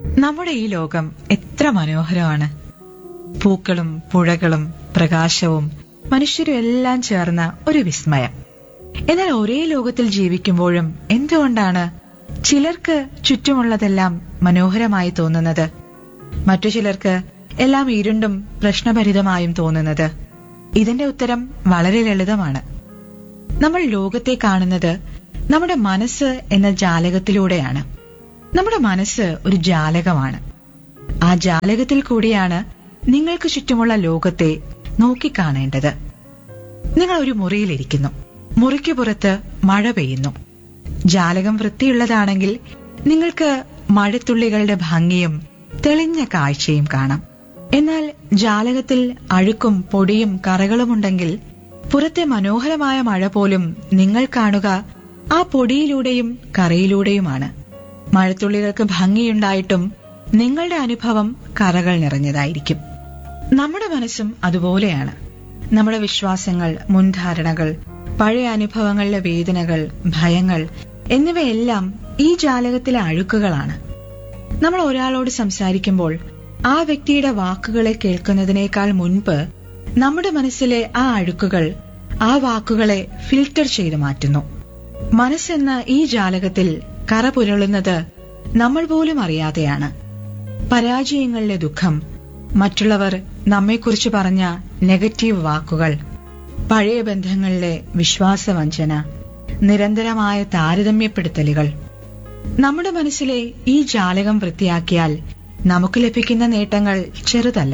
നമ്മുടെ ഈ ലോകം എത്ര മനോഹരമാണ് പൂക്കളും പുഴകളും പ്രകാശവും മനുഷ്യരും എല്ലാം ചേർന്ന ഒരു വിസ്മയം എന്നാൽ ഒരേ ലോകത്തിൽ ജീവിക്കുമ്പോഴും എന്തുകൊണ്ടാണ് ചിലർക്ക് ചുറ്റുമുള്ളതെല്ലാം മനോഹരമായി തോന്നുന്നത് മറ്റു ചിലർക്ക് എല്ലാം ഇരുണ്ടും പ്രശ്നഭരിതമായും തോന്നുന്നത് ഇതിന്റെ ഉത്തരം വളരെ ലളിതമാണ് നമ്മൾ ലോകത്തെ കാണുന്നത് നമ്മുടെ മനസ്സ് എന്ന ജാലകത്തിലൂടെയാണ് നമ്മുടെ മനസ്സ് ഒരു ജാലകമാണ് ആ ജാലകത്തിൽ കൂടിയാണ് നിങ്ങൾക്ക് ചുറ്റുമുള്ള ലോകത്തെ നോക്കിക്കാണേണ്ടത് നിങ്ങൾ ഒരു മുറിയിലിരിക്കുന്നു മുറിക്ക് പുറത്ത് മഴ പെയ്യുന്നു ജാലകം വൃത്തിയുള്ളതാണെങ്കിൽ നിങ്ങൾക്ക് മഴത്തുള്ളികളുടെ ഭംഗിയും തെളിഞ്ഞ കാഴ്ചയും കാണാം എന്നാൽ ജാലകത്തിൽ അഴുക്കും പൊടിയും കറകളുമുണ്ടെങ്കിൽ പുറത്തെ മനോഹരമായ മഴ പോലും നിങ്ങൾ കാണുക ആ പൊടിയിലൂടെയും കറയിലൂടെയുമാണ് മഴത്തുള്ളികൾക്ക് ഭംഗിയുണ്ടായിട്ടും നിങ്ങളുടെ അനുഭവം കറകൾ നിറഞ്ഞതായിരിക്കും നമ്മുടെ മനസ്സും അതുപോലെയാണ് നമ്മുടെ വിശ്വാസങ്ങൾ മുൻധാരണകൾ പഴയ അനുഭവങ്ങളിലെ വേദനകൾ ഭയങ്ങൾ എന്നിവയെല്ലാം ഈ ജാലകത്തിലെ അഴുക്കുകളാണ് നമ്മൾ ഒരാളോട് സംസാരിക്കുമ്പോൾ ആ വ്യക്തിയുടെ വാക്കുകളെ കേൾക്കുന്നതിനേക്കാൾ മുൻപ് നമ്മുടെ മനസ്സിലെ ആ അഴുക്കുകൾ ആ വാക്കുകളെ ഫിൽട്ടർ ചെയ്തു മാറ്റുന്നു മനസ്സെന്ന ഈ ജാലകത്തിൽ കറ പുരളുന്നത് നമ്മൾ പോലും അറിയാതെയാണ് പരാജയങ്ങളിലെ ദുഃഖം മറ്റുള്ളവർ നമ്മെക്കുറിച്ച് പറഞ്ഞ നെഗറ്റീവ് വാക്കുകൾ പഴയ ബന്ധങ്ങളിലെ വിശ്വാസവഞ്ചന നിരന്തരമായ താരതമ്യപ്പെടുത്തലുകൾ നമ്മുടെ മനസ്സിലെ ഈ ജാലകം വൃത്തിയാക്കിയാൽ നമുക്ക് ലഭിക്കുന്ന നേട്ടങ്ങൾ ചെറുതല്ല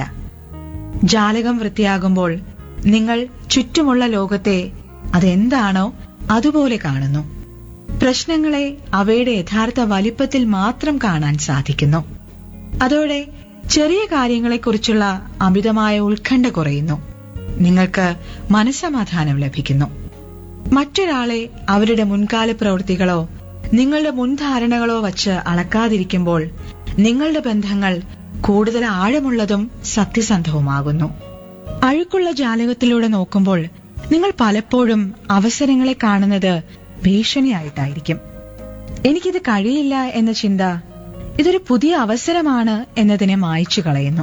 ജാലകം വൃത്തിയാകുമ്പോൾ നിങ്ങൾ ചുറ്റുമുള്ള ലോകത്തെ അതെന്താണോ അതുപോലെ കാണുന്നു പ്രശ്നങ്ങളെ അവയുടെ യഥാർത്ഥ വലിപ്പത്തിൽ മാത്രം കാണാൻ സാധിക്കുന്നു അതോടെ ചെറിയ കാര്യങ്ങളെക്കുറിച്ചുള്ള അമിതമായ ഉത്കണ്ഠ കുറയുന്നു നിങ്ങൾക്ക് മനസ്സമാധാനം ലഭിക്കുന്നു മറ്റൊരാളെ അവരുടെ മുൻകാല പ്രവൃത്തികളോ നിങ്ങളുടെ മുൻധാരണകളോ വച്ച് അളക്കാതിരിക്കുമ്പോൾ നിങ്ങളുടെ ബന്ധങ്ങൾ കൂടുതൽ ആഴമുള്ളതും സത്യസന്ധവുമാകുന്നു അഴുക്കുള്ള ജാലകത്തിലൂടെ നോക്കുമ്പോൾ നിങ്ങൾ പലപ്പോഴും അവസരങ്ങളെ കാണുന്നത് ഭീഷണിയായിട്ടായിരിക്കും എനിക്കിത് കഴിയില്ല എന്ന ചിന്ത ഇതൊരു പുതിയ അവസരമാണ് എന്നതിനെ മായ്ച്ചു കളയുന്നു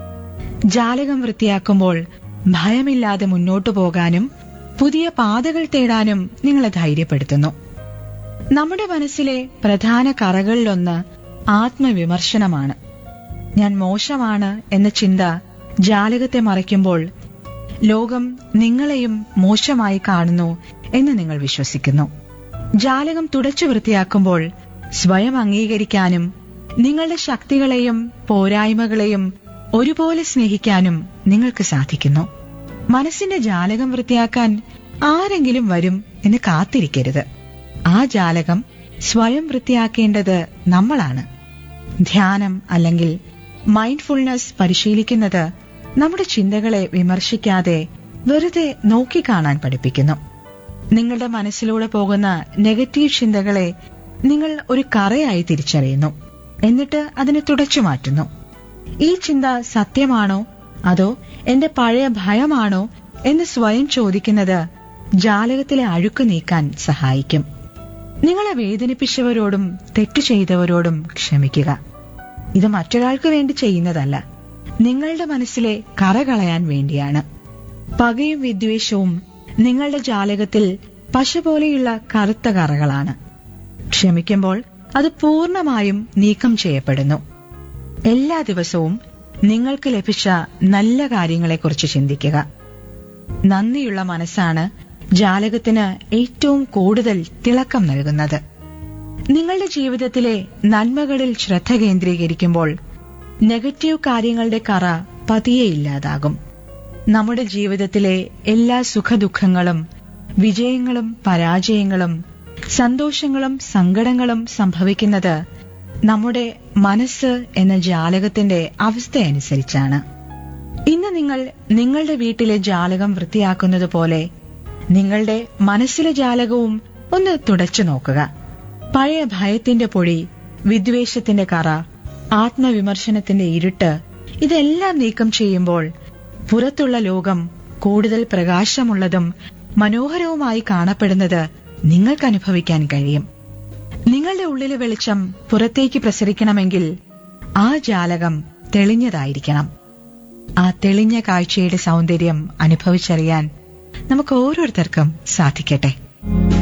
ജാലകം വൃത്തിയാക്കുമ്പോൾ ഭയമില്ലാതെ മുന്നോട്ടു പോകാനും പുതിയ പാതകൾ തേടാനും നിങ്ങളെ ധൈര്യപ്പെടുത്തുന്നു നമ്മുടെ മനസ്സിലെ പ്രധാന കറകളിലൊന്ന് ആത്മവിമർശനമാണ് ഞാൻ മോശമാണ് എന്ന ചിന്ത ജാലകത്തെ മറയ്ക്കുമ്പോൾ ലോകം നിങ്ങളെയും മോശമായി കാണുന്നു എന്ന് നിങ്ങൾ വിശ്വസിക്കുന്നു ജാലകം തുടച്ചു വൃത്തിയാക്കുമ്പോൾ സ്വയം അംഗീകരിക്കാനും നിങ്ങളുടെ ശക്തികളെയും പോരായ്മകളെയും ഒരുപോലെ സ്നേഹിക്കാനും നിങ്ങൾക്ക് സാധിക്കുന്നു മനസ്സിന്റെ ജാലകം വൃത്തിയാക്കാൻ ആരെങ്കിലും വരും എന്ന് കാത്തിരിക്കരുത് ആ ജാലകം സ്വയം വൃത്തിയാക്കേണ്ടത് നമ്മളാണ് ധ്യാനം അല്ലെങ്കിൽ മൈൻഡ്ഫുൾനെസ് പരിശീലിക്കുന്നത് നമ്മുടെ ചിന്തകളെ വിമർശിക്കാതെ വെറുതെ നോക്കിക്കാണാൻ പഠിപ്പിക്കുന്നു നിങ്ങളുടെ മനസ്സിലൂടെ പോകുന്ന നെഗറ്റീവ് ചിന്തകളെ നിങ്ങൾ ഒരു കറയായി തിരിച്ചറിയുന്നു എന്നിട്ട് അതിനെ തുടച്ചു മാറ്റുന്നു ഈ ചിന്ത സത്യമാണോ അതോ എന്റെ പഴയ ഭയമാണോ എന്ന് സ്വയം ചോദിക്കുന്നത് ജാലകത്തിലെ അഴുക്ക് നീക്കാൻ സഹായിക്കും നിങ്ങളെ വേദനിപ്പിച്ചവരോടും തെറ്റു ചെയ്തവരോടും ക്ഷമിക്കുക ഇത് മറ്റൊരാൾക്ക് വേണ്ടി ചെയ്യുന്നതല്ല നിങ്ങളുടെ മനസ്സിലെ കറ കളയാൻ വേണ്ടിയാണ് പകയും വിദ്വേഷവും നിങ്ങളുടെ ജാലകത്തിൽ പശ പോലെയുള്ള കറുത്ത കറകളാണ് ക്ഷമിക്കുമ്പോൾ അത് പൂർണ്ണമായും നീക്കം ചെയ്യപ്പെടുന്നു എല്ലാ ദിവസവും നിങ്ങൾക്ക് ലഭിച്ച നല്ല കാര്യങ്ങളെക്കുറിച്ച് ചിന്തിക്കുക നന്ദിയുള്ള മനസ്സാണ് ജാലകത്തിന് ഏറ്റവും കൂടുതൽ തിളക്കം നൽകുന്നത് നിങ്ങളുടെ ജീവിതത്തിലെ നന്മകളിൽ ശ്രദ്ധ കേന്ദ്രീകരിക്കുമ്പോൾ നെഗറ്റീവ് കാര്യങ്ങളുടെ കറ പതിയെ ഇല്ലാതാകും നമ്മുടെ ജീവിതത്തിലെ എല്ലാ സുഖദുഃഖങ്ങളും വിജയങ്ങളും പരാജയങ്ങളും സന്തോഷങ്ങളും സങ്കടങ്ങളും സംഭവിക്കുന്നത് നമ്മുടെ മനസ്സ് എന്ന ജാലകത്തിന്റെ അവസ്ഥയനുസരിച്ചാണ് ഇന്ന് നിങ്ങൾ നിങ്ങളുടെ വീട്ടിലെ ജാലകം വൃത്തിയാക്കുന്നത് പോലെ നിങ്ങളുടെ മനസ്സിലെ ജാലകവും ഒന്ന് തുടച്ചു നോക്കുക പഴയ ഭയത്തിന്റെ പൊടി വിദ്വേഷത്തിന്റെ കറ ആത്മവിമർശനത്തിന്റെ ഇരുട്ട് ഇതെല്ലാം നീക്കം ചെയ്യുമ്പോൾ പുറത്തുള്ള ലോകം കൂടുതൽ പ്രകാശമുള്ളതും മനോഹരവുമായി കാണപ്പെടുന്നത് നിങ്ങൾക്ക് അനുഭവിക്കാൻ കഴിയും നിങ്ങളുടെ ഉള്ളിലെ വെളിച്ചം പുറത്തേക്ക് പ്രസരിക്കണമെങ്കിൽ ആ ജാലകം തെളിഞ്ഞതായിരിക്കണം ആ തെളിഞ്ഞ കാഴ്ചയുടെ സൗന്ദര്യം അനുഭവിച്ചറിയാൻ നമുക്ക് ഓരോരുത്തർക്കും സാധിക്കട്ടെ